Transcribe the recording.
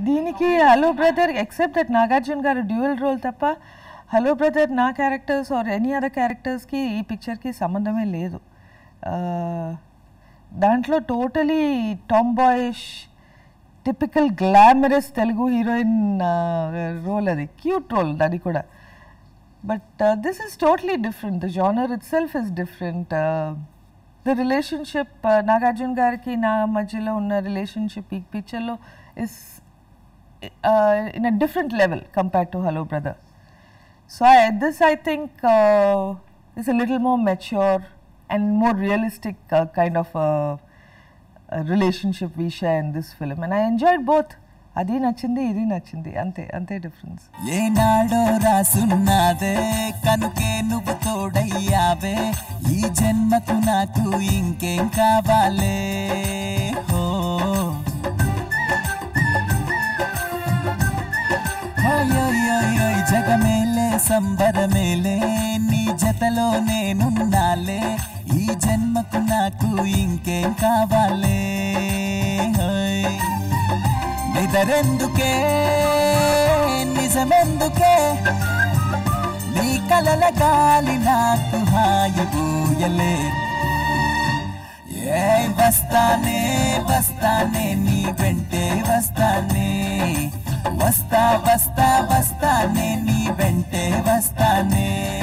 దీనికి hello brother except that Nagarjuna garu dual role తప్ప hello brother నా క్యారెక్టర్స్ ఆర్ ఎనీ అదర్ క్యారెక్టర్స్కి ఈ పిక్చర్కి సంబంధమే లేదు ఆ, దాంట్లో totally tomboyish typical glamorous Telugu heroine role అది క్యూట్ రోల్ అది కూడా but this is totally different the genre itself is different the relationship Nagarjuna గారికి నా మధ్యలో ఉన్న రిలేషన్షిప్ ఈ పిక్చర్లో is in a different level compared to hello brother so this I think is a little more mature and more realistic kind of relationship we share in this film and I enjoyed both అది నచ్చింది ఇది నచ్చింది అంతే అంతే difference ఏనాడో రాసున్నదే కనుకే నువ్వు తోడయ్యావే ఈ జన్మకు నాకు ఇంకేం కావాలే హో ఓయోయోయోయ్ జగమేలే సంబరమేలే నీ జతలో నేనున్నాలే ఈ జన్మకు నాకు ఇంకేం కావాలే హోయ్ నిదరెందుకే నిజమెందుకే నీ కలల గాలి నాకు హాయి పూయలే ఏ వస్తానే వస్తానే నీ వెంటే వస్తానే వస్తా వస్తా వస్తానే నీ వెంటే వస్తానే